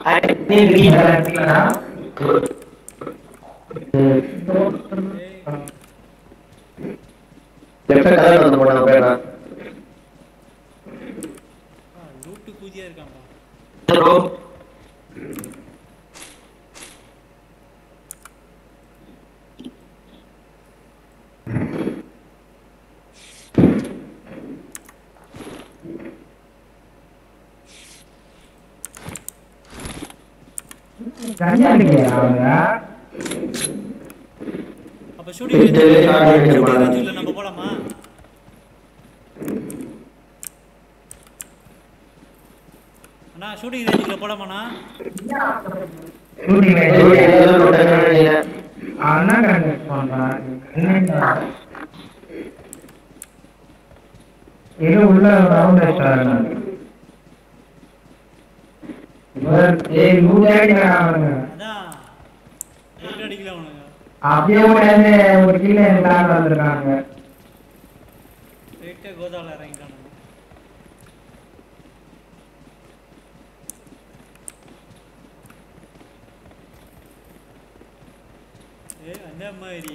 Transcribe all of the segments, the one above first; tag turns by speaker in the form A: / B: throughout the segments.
A: Loot பூஜையா இருக்கான்ப்பா அப்ப shooting
B: இது
A: ரேஞ்சுல
B: இது
A: ஷூட்டிங் ரேஞ்சுல நம்ம போலாமா அண்ணா ஷூட்டிங் ரேஞ்சுல போலாமாண்ணா
C: இது உள்ள ரவுண்ட் அடிச்சாருங்க ஏய் நூறு அடிக்கிறாங்க
A: அதான் லூட் அடிக்கல அவனுங்க
C: அப்படியே உடனே ஒரு கீழே எல்லாரும் வந்திருக்காங்க
A: ஸ்ட்ரெயிட்டா கோதால இறங்கிட்டானுங்க ஏ அந்த மாதிரி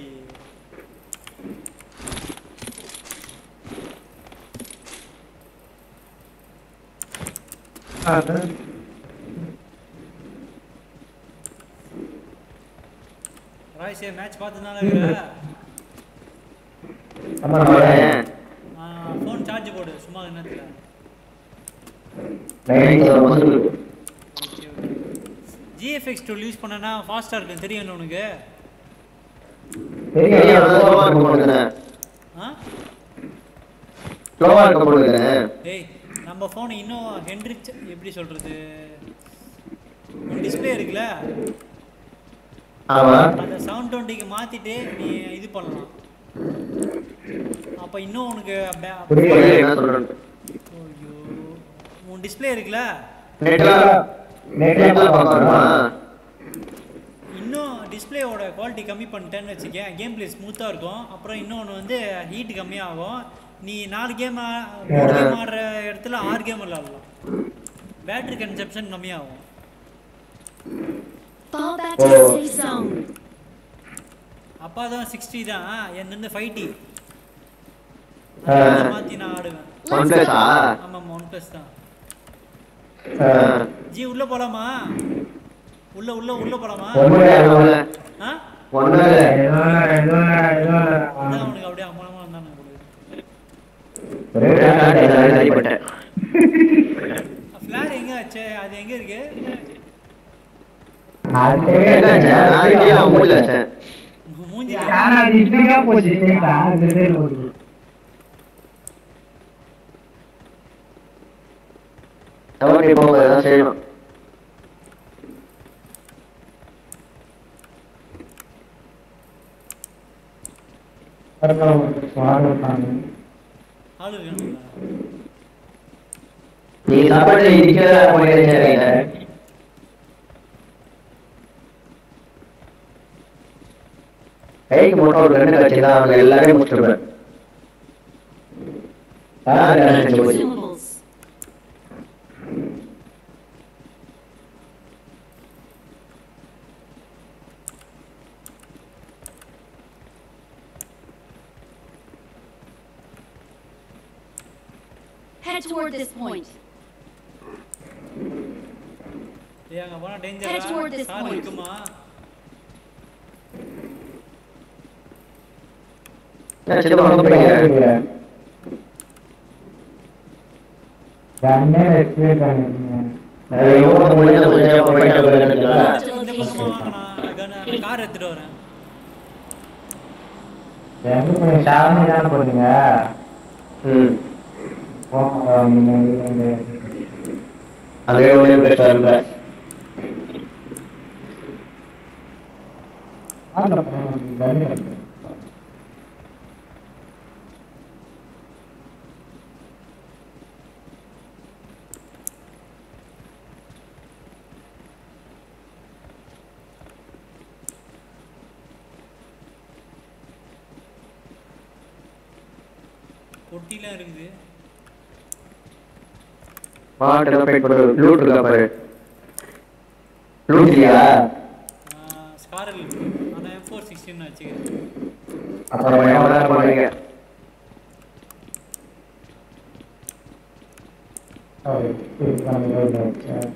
A: ராய்ஸே மேட்ச் பார்த்ததுனால ஃபோன் சார்ஜ் போடு சும்மா என்னத்துல ஜிஎஃப்எக்ஸ் டூல் யூஸ் பண்ணனா ஃபாஸ்ட்டாக இருக்கும் தெரியும் உனக்கு ஆ டேய் நம்ம ஃபோன் இன்னும் ஹென்ரிச் எப்படி சொல்கிறது டிஸ்பிளே இருக்குல்ல அந்த செவன் டுவெண்ட்டிக்கு மாற்றிட்டு நீ இது பண்ணலாம் அப்போ இன்னும் உனக்கு பே- ஐயோ உன் டிஸ்பிளே இருக்குல்ல இன்னும் டிஸ்பிளேயோட குவாலிட்டி கம்மி பண்ணிட்டேன்னு வச்சுக்கேன் கேம் பிளே ஸ்மூத்தாக இருக்கும் அப்புறம் இன்னொன்று வந்து ஹீட் கம்மியாகும் நீ நாலு கேம் மூணு கேம் ஆடுற இடத்துல ஆறு கேம் விளாடலாம் பேட்டரி கன்சப்ஷன் கம்மியாகும்
D: Fall back to safe zone.
A: அப்பா தான் சிக்ஸ்டி தான் என்னந்து ஃபைவ் டி மாற்றி நான் ஆடுவேன் ஆமாம் ஒன் ப்ளஸ் தான் ஜி உள்ள போலாமா உள்ள உள்ள உள்ள போலாமா ஆ அதான் அவனுக்கு அப்படியே அம்மனமா இருந்தானு ஃபிளார் எங்க ஆச்சு அது எங்க இருக்கு மூஞ்சி
C: போச்சு சரிடா, இந்த சைடு ஓடுது.
B: செய்யணும்
C: பரவாயில்ல, ஒரு சுவாரம் இருக்காங்க.
A: ஆளு வேணுங்களா
B: நீ சாப்பாடு இருக்கிற போயிருக்கீங்க கைக்கு மட்டும் ஒரு ரெண்டு கட்சி தான் அவங்க எல்லாரையும் முடிச்சிருப்பேன் யார் யார் செஞ்சு போச்சு
D: Consumables. Head toward this point.
A: ஏய் அங்க போனா
D: Head toward
A: டேஞ்சரா
D: this
A: கார்
D: point.
A: இருக்குமா
B: ஏன் சின்ன பக்கம் போறீங்க
C: கண்ணே வச்சு கண்ணு.
B: இவங்க முடிஞ்ச கொஞ்சம் போயிட்டு போயிருக்கீங்களா
A: இந்த பக்கமா வாங்கண்ணா கார் எடுத்துட்டு வரேன்
C: எங்க போய் சாமி தானே போறீங்க
B: ம்
C: போங்க, நீங்க இங்க
B: அதே ஒரே பேச இருப்பேன்
C: ஆண்ட போங்க, கண்ணு இருக்கு.
A: பொட்டிலாம் இருக்குது
B: மாட்டு தான் போயிட்டு போடு லூட் இருக்கா பாரு லூட்டியா
A: ஸ்காரல் ஆனால் எம் ஃபோர் சிக்ஸ்டின்னு வச்சுக்க
B: அப்புறம் எவ்வளோ பண்ணுவீங்க
C: சாரி இதுதான் ரோட்ல வச்சேன்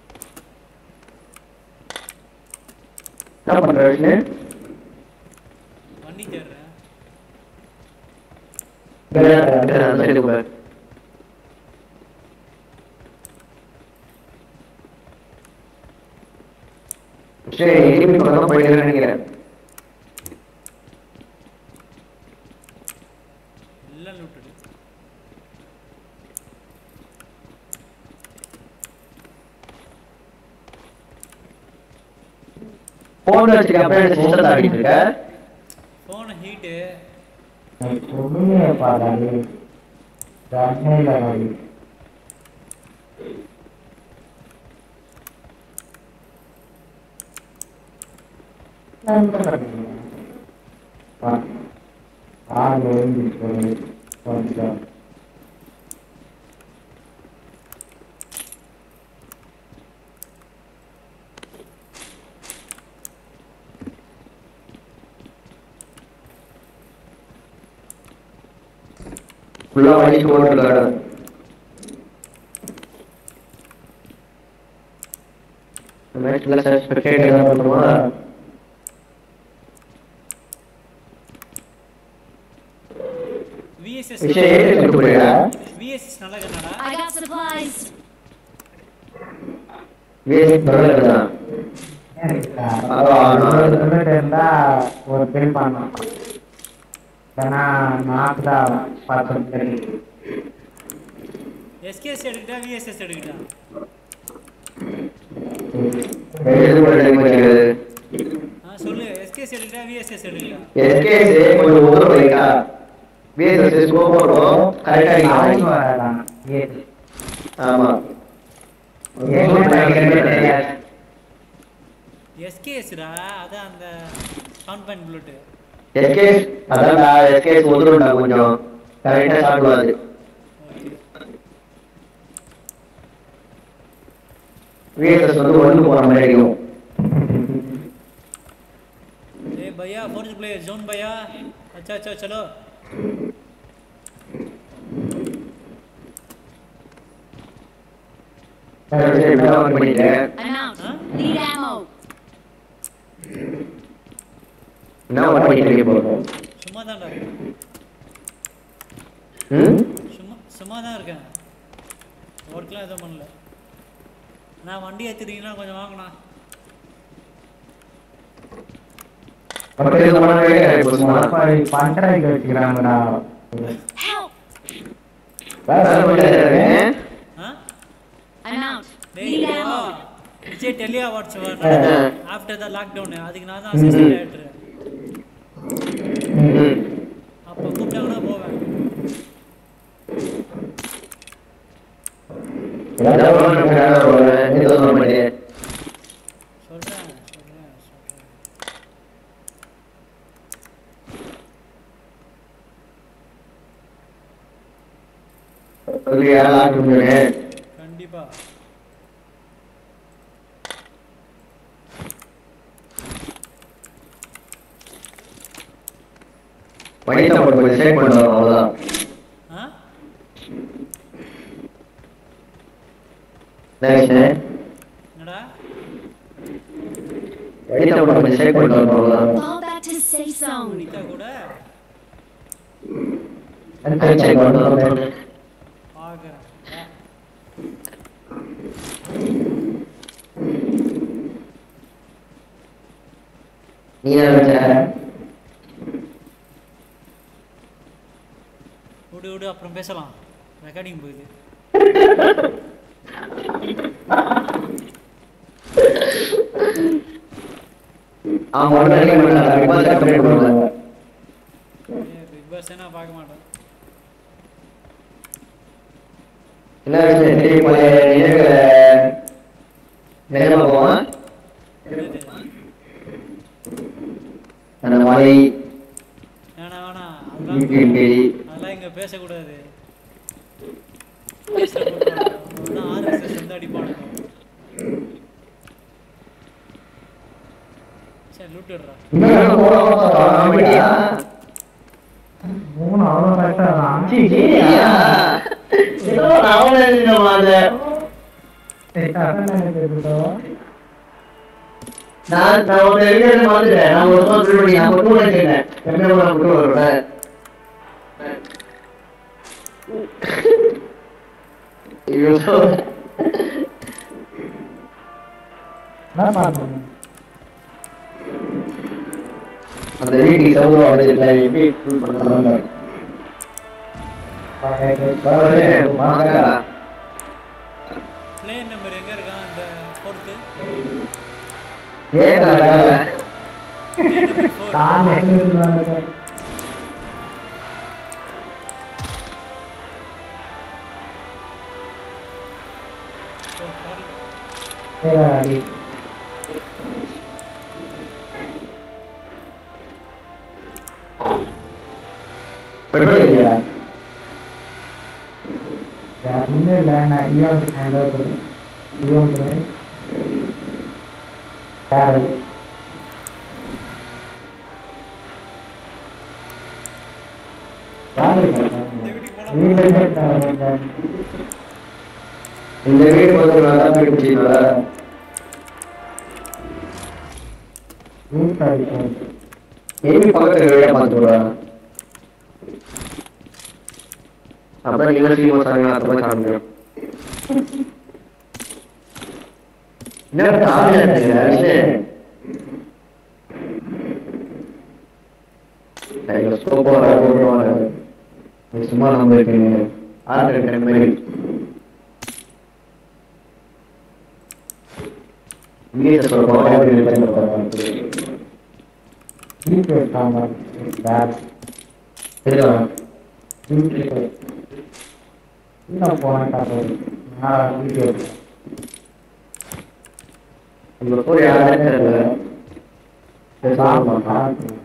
B: என்ன பண்ற விஷ்ணு
A: வண்டி தேடுறேன்
B: அந்த சைடு பாரு சரி எனிமி பக்கம் தான் போயிட்டு நினைக்கிறேன்
A: எல்லாம் லூட்டுடு
B: போன் வச்சுக்க அப்படியே சிஸ்டத்தை ஆடிட்டு இருக்க
A: ஃபோனு ஹீட்டு
C: பொறுமையை பாடாது தண்ணியில் வாங்கி ஆள் எழுந்திட்டு கொஞ்சம்
B: ஃபுல்லா வலிக்கு போட்டுருக்காரு மேட்ச்ல ஸ்பெக்டேட் என்ன பண்ணுமா
A: விஎஸ்எஸ்
B: விஷயம் ஏறி எடுத்து போறியா
A: விஎஸ்எஸ் நல்ல கண்ணாடா
D: I got supplies.
B: வேஸ்ட் பரவாயில்ல
C: இருந்தா ஒரு பில் பண்ணோம் ஏன்னா நாக்கு தான் பத்து தெரியும்
A: எஸ்கேஎஸ் எடுக்கிட்டா விஎஸ்எஸ் எடுக்கிட்டா
B: எது கூட டைம் வச்சுக்கிறது
A: ஆ சொல்லு எஸ்கேஎஸ் எடுக்கிட்டா விஎஸ்எஸ் எடுக்கிட்டா
B: எஸ்கேஸ் கொஞ்சம் உதவும் வைக்கா வேஸ்ட் ஸ்கோ போடுறோம் கரெக்டா
C: நாளைக்கு
B: அடிக்கலாம்
C: வரலாம் ஏது
B: ஆமா
C: தெரியாது
A: எஸ்கேஎஸ்டா அதான் அந்த கான்பைன் புல்லட்டு
B: எஸ்கேஸ் அதான்டா எஸ்கேஸ் உதவும்டா கொஞ்சம் கரெக்டா சாப்பிடுவாரு விஎஸ்எஸ் வந்து ஒன்று போற மாதிரி இருக்கும்
A: ए भैया फोर्स प्ले जोन भैया अच्छा अच्छा चलो
B: சரி சரி இப்படி ஒர்க் பண்ணிட்டேன்
D: I'm out.
A: Huh?
D: Need ammo.
B: என்ன ஒர்க் பண்ணிட்டு இருக்க போறோம்
A: சும்மா தான்டா
B: ம்
A: சும்மா சும்மா தான் இருக்கேன் ஒர்க்லாம் எதுவும் பண்ணல நான் வண்டி ஏற்றிட்டீங்கன்னா கொஞ்சம் வாங்கண்ணா
B: அப்படி இது பண்ண வேண்டிய இப்போ சும்மா
C: பண்றதுக்கு வச்சுக்கிறாங்கடா
D: Help.
B: வேற என்ன பண்ணிட்டு இருக்கேன்
A: ஆ
D: I'm out.
A: டேய்
D: Need
A: இப்போ
D: ammo.
A: விஜய் டெல்லி அவார்ட்ஸ்
B: ஆ.
A: ஆஃப்டர் த லாக்டவுன் அதுக்கு நான் தான் அசிஸ்டன்ட் டேரக்டர்
B: ம்
A: அப்போ கூப்பிட்டாங்கன்னா போவேன்
B: என்ன பண்ணணும் வேற ஒரு இது சொல்ல மாட்டேன்
A: சொல்கிறேன் சொல்கிறேன் சொல்கிறேன்
B: அதுக்கு யாராவது சொன்னேன்
A: கண்டிப்பாக
B: வணிகத்தை மட்டும் கொஞ்சம் சேவ் பண்ணுவோம் அவ்வளோதான்
A: ஆ
B: என்ன விஷயம்
A: என்னடா
B: வணிகத்தை மட்டும் கொஞ்சம் சேவ் பண்ணுவோம் அவ்வளோதான்
D: Fall back to safe zone.
A: Anitha கூட
B: சேவ் பண்ணுவோம்
A: பார்க்குறேன்
B: நீ என்ன நினைச்ச
A: விடு விடு அப்புறம் பேசலாம் ரெக்கார்டிங் போகுது
B: அவன் ஒன்றும் நினைக்க மாட்டான் விவாதத்தை கம்ப்ளீட் பண்ணுவாங்க
A: பிக் பாஸ் நான் பார்க்க மாட்டேன்
B: என்ன விஷயம் திரும்பி போய் நினைக்கிற நிஜமா போவான்
A: என்னது
B: அந்த மலை
A: வேணாம் வேணாம்
B: இங்கே
A: அதெல்லாம்
B: இங்கே
A: அதெல்லாம் இங்கே பேசக்கூடாது பேசக்கூடாது ஆர்எஸ்எஸ் வந்து அடிப்பானுங்க சரி லூட்டுடுறா
B: இன்னும் போட மாட்டியா
C: மூணு அவ்வளோ கரெக்டா தான்
B: சரியா ஏதோ அவனை அந்த
C: சரி கரெக்டாக நினைக்கிறது
B: நான் நான் ஒரு எழுதி வந்துட்டேன் நான் ஒரு சொல் பண்ணி நான் மட்டும் கூட கேட்டேன் எப்படி கூட மட்டும் வருவேன் இவ்வளோ
C: என்ன பண்ணுறது
B: அந்த வீட்டுக்கு சவுரம் அடைஞ்சிட்டா எப்படி ஃபுல் பண்ணுறாங்க மாங்கா
A: பிளேயர் நம்பர் எங்க இருக்கான் அந்த ஃபோர்த்து
B: ஏன்
A: ஃபோர்
C: நான் எங்க இருந்தாங்க சரி
B: பெட்ரோல் இல்லையா
C: ஒன்றும் இல்லை நான் ஈவன் ஹேண்ட் ஓவர் ஈவன் வேறு
B: இந்த வீடு வந்து நல்லா வீடு பிடிச்சிங்களா ஏமி பக்கத்துல வீடா பார்த்து விடுவா அப்பதான் நீங்க சீக்கிரம் சாப்பிடுங்க அப்புறமா சாப்பிடுங்க என்ன சாப்பிடுங்க சும்மா நம்ம இருக்கீங்க ஆறு டைம் மாதிரி இங்கிலீஷ் சொல்றோம்
C: வீட்டு இருக்காங்க வேறு
B: தெரியும்
C: வீட்டு இன்னும் போனேன் நான் வீட்டு
B: உங்க போய் யாரும் தெரியல
C: சாப்பிட்டா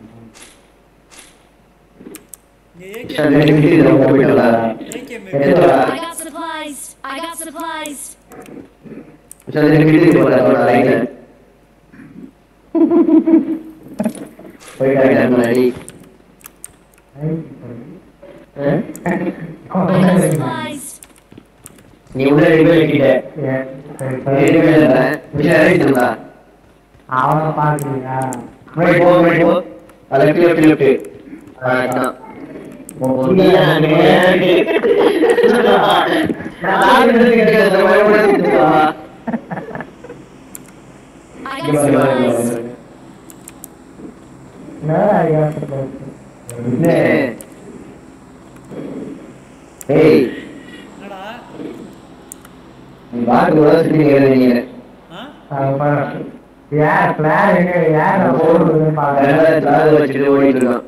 A: இங்க
B: சரி,
A: ஏகே
B: வீட்டுக்கு இதை போயிட்டல
A: ஏகே
B: எதுவா?
D: I got supplies. I got supplies.
B: சரி எனக்கு வீட்டுக்கு போறேன் லைன் போயிட்டாங்க முன்னாடி
D: I got supplies.
B: நீ உள்ள ரெண்டு பேர் கிட்ட ரெண்டு பேர் இல்ல விஷயம் அறிவிச்சிருந்தா
C: அவனை பாக்குறீங்க
B: முன்னாடி போ முன்னாடி போ அது லெஃப்ட் லெஃப்ட் லெஃப்ட் அதான்
D: I got supplies.
B: ஏய்
A: என்னடா
B: நீ பாட்டு கூட சுத்தி நீங்க
A: ஆ
C: யார் பிளான் எங்க யார் ஓடுறதுன்னு பாக்குறேன்
B: ரெண்டாயிரத்தி வச்சுட்டு ஓடிட்டு இருக்கான்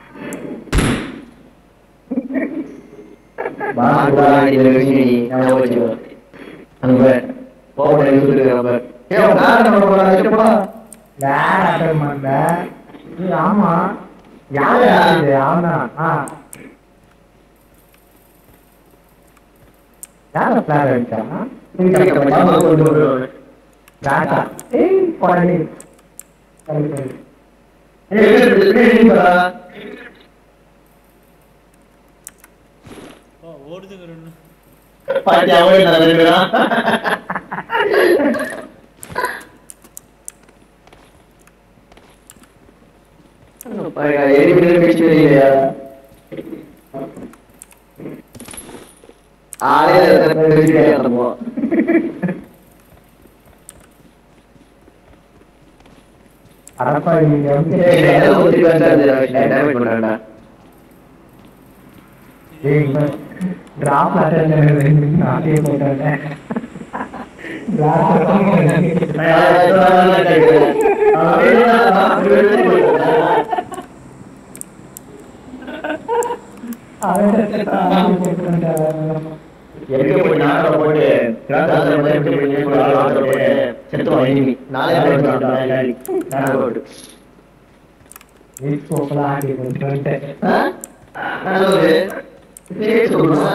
B: பாட்டு கூட இந்த விஷயம் நீ ஞாபகம் வச்சுக்கோ அங்க போட யூஸ் நம்ம ஏன் உன் காரை நம்ம போடா வச்சுட்டு போடா
C: யார் அட்டன் பண்ண ஏய், ஆமா யார் யாரு அவனா ஆ யார பிளான் அடிச்சா
B: மாமா கொண்டு வருவாங்க
C: ராஜா ஏய் போடா சரி சரி
B: ஏய் எப்படி எப்படி போடா
A: ஓ ஓடுதுங்க ரெண்டு
B: பாத்தி அவன் நல்லா இருக்கிறான் பாருங்க எரி பிள்ளை பேச்சு இல்லையா ஆளே பேசிட்டே இருப்போம்
C: அடப்பா நீங்க வந்து
B: டேமேஜ் பண்றான்டா
C: ஏய் டிராப் அட்டன் நாட்டே போட்டேன்
B: எங்க போய் நாட்டில் போட்டு கிராசால போய் எப்படி போய் நேர்ல போய் ஆட்டோ போட்டு செத்துவான் enemy. நாளே போட்டு நாட்டை போட்டு ஆ? நல்லது. பேர் சொல்லணுமா?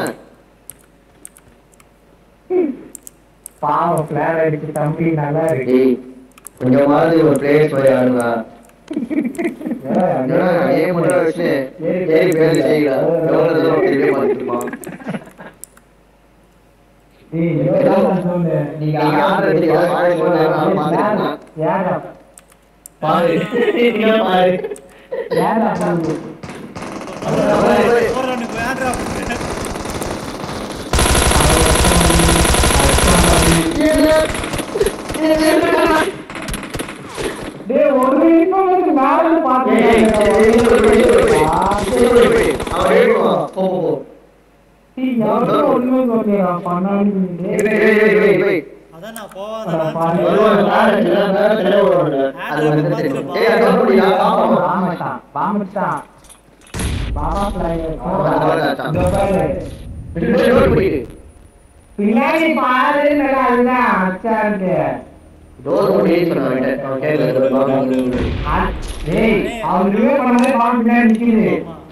C: பாவம் பிளான் அடிச்சு தம்பி நல்லா இருக்கு
B: ஏய், கொஞ்சமாவது ஒரு பிளேஸ் போய் ஆடுவா என்னடா, ஏன் மட்டும் வச்சு ஏறி பேசி செய்யல எவ்வளவு தூரம் திரும்பி பார்த்துட்டு இருப்பான்
C: ஏய், எவ்வளவு சொல்லு.
B: நீங்க யார் எடுத்தீங்க? யார் எடுத்தீங்க? நான் பார்த்துருக்கேன்.
C: ஏடா,
B: பாரு இங்க பாரு
C: ஏடா பாரு.
A: போடுறானுக்கு வேண்டா
C: டேய், ஒரு நிமிஷம் வந்து மேல இருந்து பார்த்து
B: ஏய், ஏய், ஏய், ஏய், ஏய், ஏய், ஏய்,
C: ஆ,
B: ஏய், ஏய், அவன் எழுதுவான். போ, போ, போ.
C: டேய், எவ்வளவு ஒண்ணுமே சொல்லிடுறா, பண்ணாடி நீ.
B: ஏய், ஏய், ஏய், ஏய், ஏய்.
A: அதான் நான்
C: அட,
A: போவாதான்
C: பாரு.
B: வருவாங்க, மேல இருந்து, மேல இருந்து வருவாங்க. அது வந்து தெரியும். ஏய், அது அப்படியா? ஆமா.
C: பாம்பட்டான், பாம்பட்டான். பாபா player.
B: பாம்பட்டான்.
C: இதோ பாரு.
B: பின்னாடி ஓடி போயிரு.
C: பின்னாடி பாரு நல்லா அதுதான் அச்சாருக்கு
B: டோர் மூடி சொன்னான் அவன்கிட்ட. அவன் கேட்கல, இது பாம்பு.
C: ஏய் அவன் ரிவே பண்ணதே பாம்பு பின்னாடி நிக்குது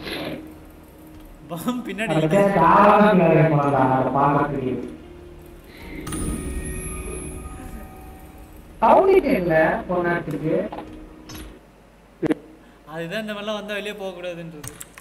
A: பாம் பின்னாடி
C: அதுக்கே தாராளமா பின்னாடி போனான் அதை பார்க்கறதுக்கு சவுண்ட் இல்ல போன நேரத்துக்கு
A: அதுதான் இந்த மாதிரிலாம் வந்தா வெளியே போக கூடாதுன்றது